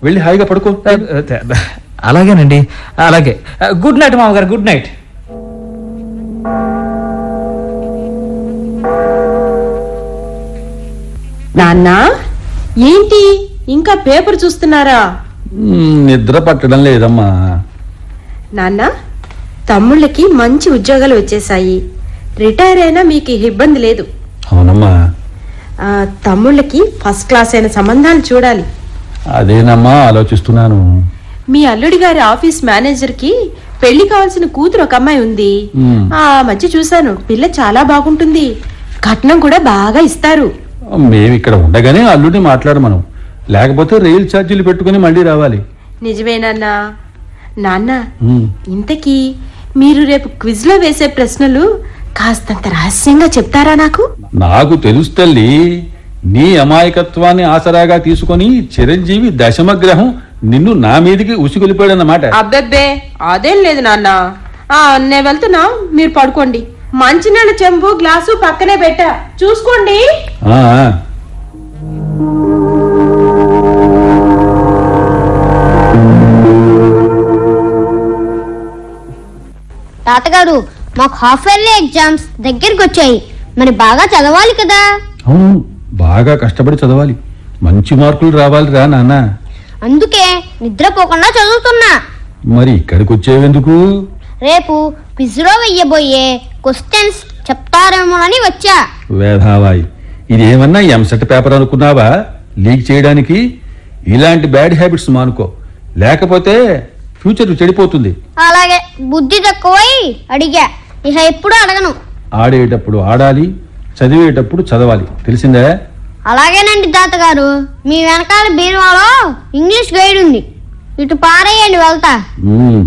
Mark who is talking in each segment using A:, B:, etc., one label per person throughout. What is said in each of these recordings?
A: వెళ్ళి హాయిగా పడుకో
B: అలాగేనండి అలాగే గుడ్ నైట్ మామగారు గుడ్ నైట్
C: నాన్న ఏంటి ఇంకా పేపర్ చూస్తున్నారా
A: మ్, నిద్ర పట్టడం లేదమ్మా
C: నాన్న తమ్ముళ్ళకి మంచి ఉద్యోగాలు వచ్చేసాయి రిటైర్ అయినా మీకు ఇబ్బంది లేదు
A: అవునమ్మా
C: ఆ, తమ్ముళ్ళకి ఫస్ట్ క్లాస్ అయిన సంబంధాలు చూడాలి
A: అదేనమ్మా ఆలోచిస్తున్నాను
C: మీ అల్లుడి గారి ఆఫీస్ మేనేజర్ కి పెళ్లి కావాల్సిన కూతురు ఒక అమ్మాయి ఉంది
A: మ్.
C: ఆ మధ్య చూశాను పిల్ల చాలా బాగుంటుంది కట్నం కూడా బాగా ఇస్తారు
A: మేము ఇక్కడ ఉండగానే అల్లుడిని మాట్లాడమను లేకపోతే రైలు ఛార్జీలు పెట్టుకుని మళ్ళీ రావాలి
C: నిజమేనన్నా నాన్న
A: మ్,
C: ఇంతకీ మీరు రేపు క్విజ్ లో వేసే ప్రశ్నలు కాస్తంత రహస్యంగా చెప్తారా నాకు
A: నాకు తెలుసు తల్లి నీ అమాయకత్వాన్ని ఆసరాగా తీసుకొని చిరంజీవి దశమగ్రహం నిన్ను నా మీదికి ఉసిగొలిపాడన్నమాట
C: అబ్బెబ్బే అదేం లేదు నాన్న ఆ నేను వెళ్తున్నా మీరు పడుకోండి మంచినీళ్ళ చెంబు గ్లాసు పక్కనే పెట్టా చూసుకోండి
A: ఆ, ఆ.
D: తాతగారు మాకు హాఫ్ ఇయర్లీ ఎగ్జామ్స్ దగ్గరికి వచ్చాయి మరి బాగా చదవాలి కదా
A: అవును బాగా కష్టపడి చదవాలి మంచి మార్కులు రావాలి రా నాన్న
D: అందుకే నిద్రపోకుండా చదువుతున్నా
A: మరి ఇక్కడికి వచ్చేవెందుకు
D: రేపు క్విజ్లో వెయ్యబోయే క్వశ్చన్స్ చెప్తారేమోనని వచ్చా
A: వేధావాయి ఇదేమన్నా ఎంసెట్ పేపర్ అనుకున్నావా లీక్ చేయడానికి ఇలాంటి బ్యాడ్ హ్యాబిట్స్ మానుకో లేకపోతే ఫ్యూచర్ చెడిపోతుంది
D: అలాగే బుద్ధి తక్కువై అడిగా ఇక ఎప్పుడు అడగను
A: ఆడేటప్పుడు ఆడాలి చదివేటప్పుడు చదవాలి తెలిసిందే
D: అలాగేనండి తాతగారు మీ వెనకాల బీరువాలో ఇంగ్లీష్ గైడ్ ఉంది ఇటు పారేయండి వెళ్తా
A: మ్మ్.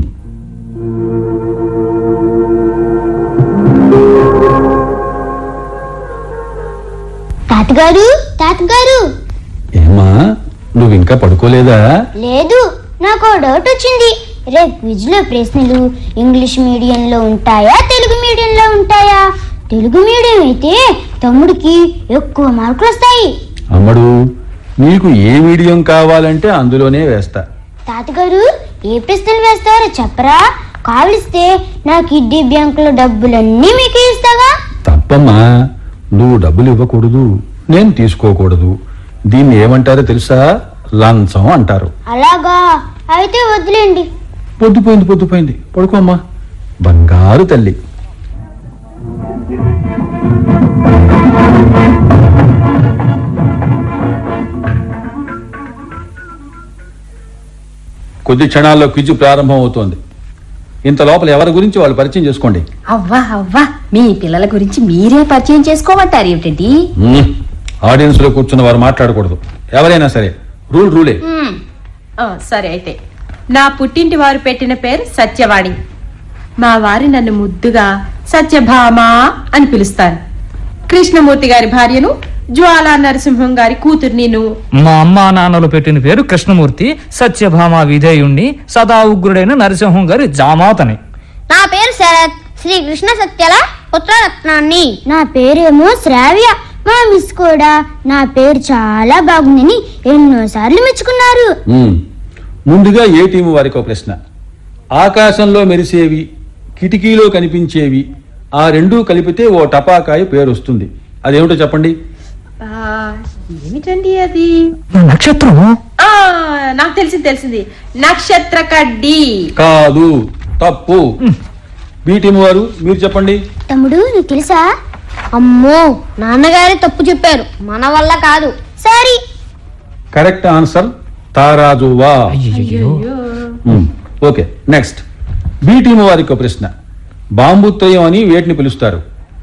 D: తాతగారు తాతగారు
A: ఏమా నువ్వు ఇంకా పడుకోలేదా
D: లేదు నాకు ఓ డౌట్ వచ్చింది రేపు క్విజ్ లో ప్రశ్నలు ఇంగ్లీష్ మీడియంలో ఉంటాయా తెలుగు మీడియంలో ఉంటాయా తెలుగు మీడియం అయితే తమ్ముడికి ఎక్కువ మార్కులు వస్తాయి
A: అమ్మడు నీకు ఏ మీడియం కావాలంటే అందులోనే వేస్తా
D: తాతగారు ఏ ప్రశ్నలు వేస్తారో చెప్పరా కావలిస్తే నా కిడ్నీ బ్యాంకులో డబ్బులన్నీ మీకు ఇస్తాగా
A: తప్పమ్మా నువ్వు డబ్బులు ఇవ్వకూడదు నేను తీసుకోకూడదు దీన్ని ఏమంటారో తెలుసా లంచం అంటారు
D: అలాగా అయితే వదిలేండి
A: పొద్దుపోయింది పొద్దుపోయింది పడుకోమ్మా బంగారు తల్లి కొద్ది క్షణాల్లో క్విజ్ ప్రారంభం అవుతోంది ఇంత లోపల ఎవరి గురించి వాళ్ళు పరిచయం చేసుకోండి
E: అవ్వా అవ్వా మీ పిల్లల గురించి మీరే పరిచయం చేసుకోమంటారు ఏమిటండి
A: ఆడియన్స్ లో కూర్చున్న వారు మాట్లాడకూడదు ఎవరైనా సరే రూల్ రూలే
C: ఆ, సరే అయితే నా పుట్టింటి వారు పెట్టిన పేరు సత్యవాణి మా వారి నన్ను ముద్దుగా సత్యభామ అని పిలుస్తారు కృష్ణమూర్తి గారి భార్యను జ్వాలా నరసింహం గారి కూతురు నేను
B: మా అమ్మా నాన్నలు పెట్టిన పేరు కృష్ణమూర్తి సత్యభామ విధేయుణ్ణి సదా ఉగ్రుడైన నరసింహం గారి జామాతని
D: నా పేరు శరత్ శ్రీ కృష్ణ సత్యల పుత్రరత్నాన్ని నా పేరేమో శ్రావ్య మా మిస్ కూడా నా పేరు చాలా బాగుందని ఎన్నోసార్లు మెచ్చుకున్నారు
A: మ్మ్. ముందుగా ఏ టీము వారికి ఒక ప్రశ్న ఆకాశంలో మెరిసేవి కిటికీలో కనిపించేవి ఆ రెండూ కలిపితే ఓ టపాకాయ పేరు వస్తుంది అదేమిటో చెప్పండి
C: ఆ, ఏమిటండి అది
B: నక్షత్రం
C: ఆ నాకు తెలిసింది తెలిసింది నక్షత్ర కడ్డి
A: కాదు తప్పు బి టీము వారు మీరు చెప్పండి
D: తమ్ముడు నీకు తెలుసా అమ్మో నాన్నగారే తప్పు చెప్పారు మన వల్ల కాదు సారీ
A: కరెక్ట్ ఆన్సర్ తారాజువా
B: అయ్యయ్యో
A: మ్మ్. ఓకే నెక్స్ట్ బి టీము వారికి ఒక ప్రశ్న బాంబుత్రయం అని వేటిని పిలుస్తారు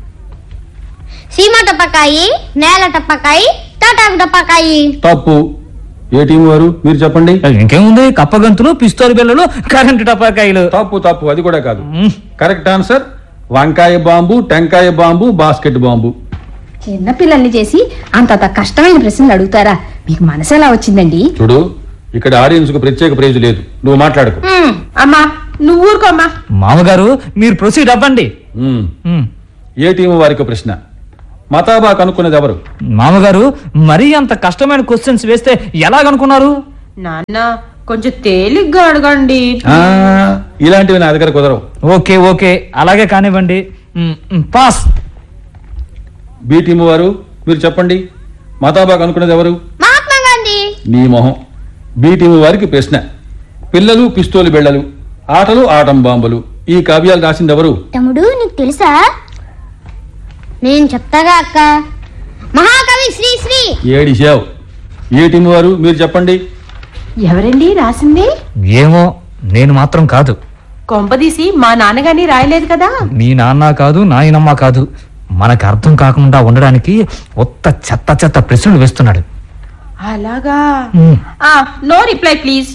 D: సీమ టపకాయి నేల టపకాయి తాటాకు టపకాయి
A: తప్పు ఏ టీము వారు మీరు చెప్పండి
B: ఇంకేముంది కప్పగంతులు పిస్తోలు బిల్లలు కరెంటు టపాకాయలు
A: తప్పు తప్పు అది కూడా కాదు
B: మ్మ్.
A: కరెక్ట్ ఆన్సర్ వంకాయ బాంబు టెంకాయ బాంబు బాస్కెట్ బాంబు
E: చిన్న పిల్లల్ని చేసి అంత కష్టమైన ప్రశ్నలు అడుగుతారా మీకు మనసు ఎలా వచ్చిందండి
A: చూడు ఇక్కడ ఆడియన్స్ కు ప్రత్యేక ప్రైజ్ లేదు నువ్వు మాట్లాడకు
C: ఉమ్, అమ్మా నువ్వు ఊరుకోమ్మా
B: మామగారు మీరు ప్రొసీడ్ అవ్వండి
A: మ్మ్.
B: ఉమ్.
A: ఏ టీము వారికి ఒక ప్రశ్న మతాబా కనుక్కున్నది ఎవరు
B: మామగారు మరీ అంత కష్టమైన క్వశ్చన్స్ వేస్తే ఎలాగనుకున్నారు
C: నాన్న కొంచెం తేలిగ్గా అడగండి
A: ఆ, ఇలాంటివి నా దగ్గర కుదరవు
B: ఓకే ఓకే అలాగే కానివ్వండి మ్, మ్, పాస్
A: బి టీము వారు మీరు చెప్పండి మతాబాగ్ అనుకున్నది ఎవరు
D: మహాత్మా గాంధీ
A: నీ మొహం బి టీము వారికి ప్రశ్న పిల్లలు పిస్తోలు బెళ్ళలు ఆటలు ఆటం బాంబులు ఈ కావ్యాలు రాసింది ఎవరు
D: తమ్ముడు నీకు తెలుసా నేను చెప్తాగా అక్క మహాకవి శ్రీ శ్రీ
A: ఏడిశావు ఏ టీము వారు మీరు చెప్పండి
C: ఎవరండి రాసింది
B: ఏమో నేను మాత్రం కాదు
C: కొంపదీసి మా నాన్నగాని రాయలేదు కదా
B: మీ నాన్న కాదు నాయనమ్మ కాదు మనకు అర్థం కాకుండా ఉండడానికి ఒత్త చెత్త చెత్త ప్రశ్నలు వేస్తున్నాడు
C: అలాగా
B: మ్,
C: ఆ నో రిప్లై ప్లీజ్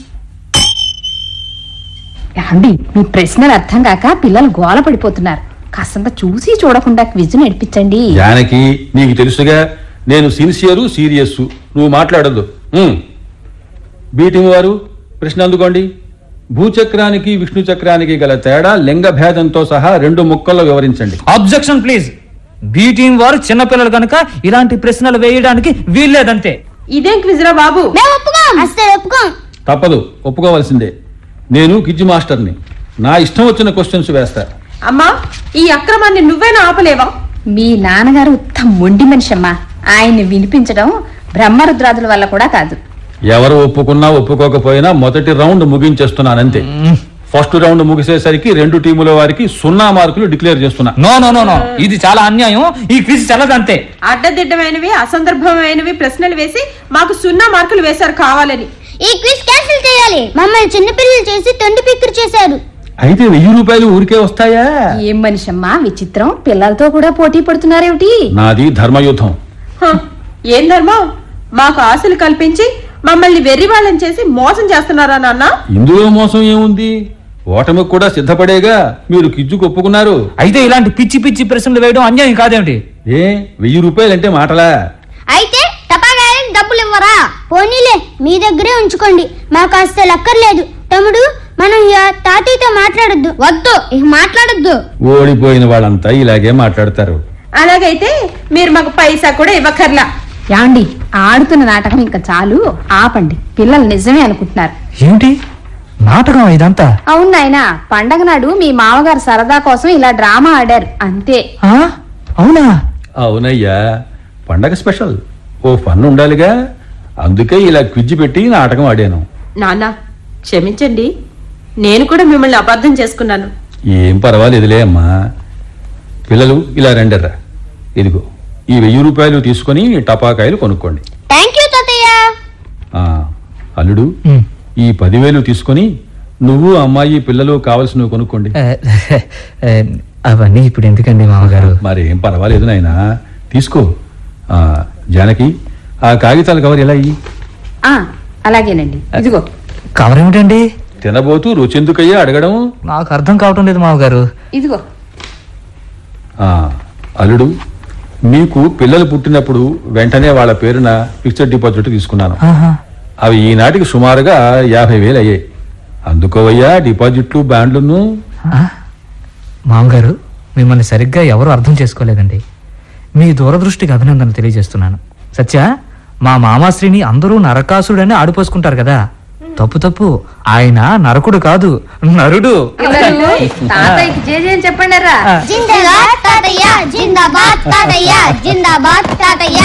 E: ఏమండి మీ ప్రశ్నలు అర్థం కాక పిల్లలు గోల పడిపోతున్నారు కాస్తంత చూసి చూడకుండా క్విజ్ నడిపించండి
A: జానకి నీకు తెలుసుగా నేను సిన్సియరు సీరియస్ నువ్వు మాట్లాడద్దు బి టీము వారు ప్రశ్న అందుకోండి భూచక్రానికి విష్ణు చక్రానికి గల తేడా లింగ భేదంతో సహా రెండు ముక్కల్లో వివరించండి
B: అబ్జెక్షన్ ప్లీజ్ బి టీం వారు చిన్నపిల్లలు కనుక ఇలాంటి ప్రశ్నలు వేయడానికి వీల్లేదంతే
C: ఇదేం క్విజ్ రా బాబు
D: మేము ఒప్పుకోం అస్సలు ఒప్పుకోం
A: తప్పదు ఒప్పుకోవాల్సిందే నేను కిజ్జి మాస్టర్ని నా ఇష్టం వచ్చిన క్వశ్చన్స్ వేస్తా
C: అమ్మా ఈ అక్రమాన్ని నువ్వేనా ఆపలేవా
E: మీ నాన్నగారు ఉత్తమ మొండి మనిషి అమ్మా ఆయన్ని వినిపించడం బ్రహ్మరుద్రాదుల వల్ల కూడా కాదు
A: ఎవరు ఒప్పుకున్నా ఒప్పుకోకపోయినా మొదటి రౌండ్ ముగించేస్తున్నానంతే ఫస్ట్ రౌండ్ ముగిసేసరికి రెండు టీముల వారికి సున్నా మార్కులు డిక్లేర్ చేస్తున్నా
B: నో నో నో నో ఇది చాలా అన్యాయం ఈ క్విజ్ చెల్లదంతే
C: అడ్డదిడ్డమైనవి అసందర్భమైనవి ప్రశ్నలు వేసి మాకు సున్నా మార్కులు వేశారు కావాలని
D: ఈ క్విజ్ క్యాన్సిల్ చేయాలి మమ్మల్ని చిన్నపిల్లలు చేసి తొండి పిక్కరు చేశారు
A: అయితే వెయ్యి రూపాయలు ఊరికే వస్తాయా
E: ఏం మనిషి అమ్మా విచిత్రం పిల్లలతో కూడా పోటీ పడుతున్నారేమిటి
A: నాది ధర్మయుద్ధం
C: హ, ఏం ధర్మం మాకు ఆశలు కల్పించి మమ్మల్ని వెర్రి వాళ్ళని చేసి మోసం చేస్తున్నారా నాన్న
A: ఇందులో మోసం ఏముంది ఓటమికి కూడా సిద్ధపడేగా మీరు కిజ్జుకు ఒప్పుకున్నారు
B: అయితే ఇలాంటి పిచ్చి పిచ్చి ప్రశ్నలు వేయడం అన్యాయం కాదేమిటి
A: ఏ వెయ్యి రూపాయలంటే మాటలా
D: అయితే టపాకాయలకు డబ్బులు ఇవ్వరా పోనీలే మీ దగ్గరే ఉంచుకోండి మాకు అస్సలు అక్కర్లేదు తమ్ముడు మనం ఇక తాతయ్యతో మాట్లాడొద్దు వద్దు ఇక మాట్లాడొద్దు
A: ఓడిపోయిన వాళ్ళంతా ఇలాగే మాట్లాడతారు
C: అలాగైతే మీరు మాకు పైసా కూడా ఇవ్వకర్లా
E: యాండి ఆడుతున్న నాటకం ఇంకా చాలు ఆపండి పిల్లలు నిజమే అనుకుంటున్నారు
B: ఏమిటి నాటకం ఇదంతా
E: అవును నాయన పండగ నాడు మీ మామగారు సరదా కోసం ఇలా డ్రామా ఆడారు అంతే
B: ఆ? అవునా
A: అవునయ్యా పండగ స్పెషల్ ఓ ఫన్ ఉండాలిగా అందుకే ఇలా క్విజ్ పెట్టి నాటకం ఆడాను
C: నాన్న క్షమించండి నేను కూడా మిమ్మల్ని అబద్ధం చేసుకున్నాను
A: ఏం పర్వాలేదులే అమ్మా పిల్లలు ఇలా రండర్రా ఇదిగో ఈ వెయ్యి రూపాయలు తీసుకొని టపాకాయలు కొనుక్కోండి
D: థ్యాంక్ యూ తాతయ్య
A: ఆ, అల్లుడు
B: ఉమ్.
A: ఈ పదివేలు తీసుకొని నువ్వు అమ్మాయి పిల్లలు కావలసినవి కొనుక్కోండి
B: ఏ, ఏ, అవన్నీ ఇప్పుడు ఎందుకండి మామగారు
A: మరి ఏం పర్వాలేదు నాయనా తీసుకో ఆ, జానకి ఆ కాగితాల కవర్ ఎలా అయ్యి
E: ఆ అలాగేనండి ఇదిగో
B: కవర్ ఏమిటండి
A: తినబోతూ రుచెందుకయ్యా అడగడం
B: నాకు అర్థం కావటం లేదు మామగారు
E: ఇదిగో
A: ఆ, అల్లుడు మీకు పిల్లలు పుట్టినప్పుడు వెంటనే వాళ్ళ పేరున ఫిక్స్డ్ డిపాజిట్ తీసుకున్నాను
B: ఆహా.
A: అవి ఈనాటికి సుమారుగా యాభై వేలు అయ్యాయి అందుకోవయ్యా డిపాజిట్లు బాండ్లను
B: ఆ? మామగారు మిమ్మల్ని సరిగ్గా ఎవరు అర్థం చేసుకోలేదండి మీ దూరదృష్టికి అభినందన తెలియజేస్తున్నాను సత్య మా మామాశ్రీని అందరూ నరకాసుడని ఆడిపోసుకుంటారు కదా తప్పు తప్పు ఆయన నరకుడు కాదు నరుడు
E: తాతయ్యకి జేజేని చెప్పండి రా
D: జిందాబాద్ తాతయ్య జిందాబాద్ తాతయ్య జిందాబాద్ తాతయ్య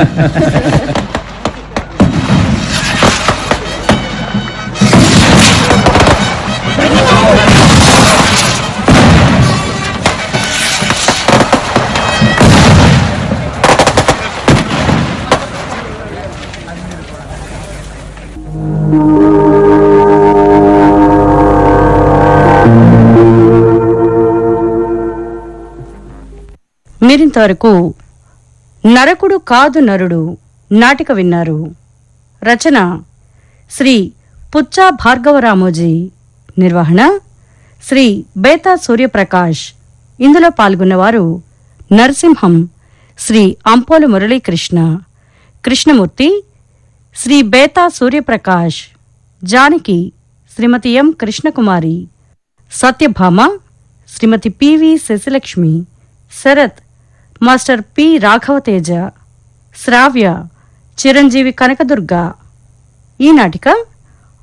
F: మీరింతవరకు నరకుడు కాదు నరుడు నాటిక విన్నారు రచన శ్రీ పుచ్చా భార్గవరామోజీ నిర్వహణ శ్రీ బేతా సూర్యప్రకాష్ ఇందులో పాల్గొన్నవారు Narasimham Sri Ampolu Muralikrishna Krishnamurthy Sri Betha Suryaprakash Janaki Srimathi M Krishnakumari Satyabhama Srimathi PV Sasilakshmi Sarath master P Raghavateja Sravya Chiranjeevi Kanakadurga ఈ నాటిక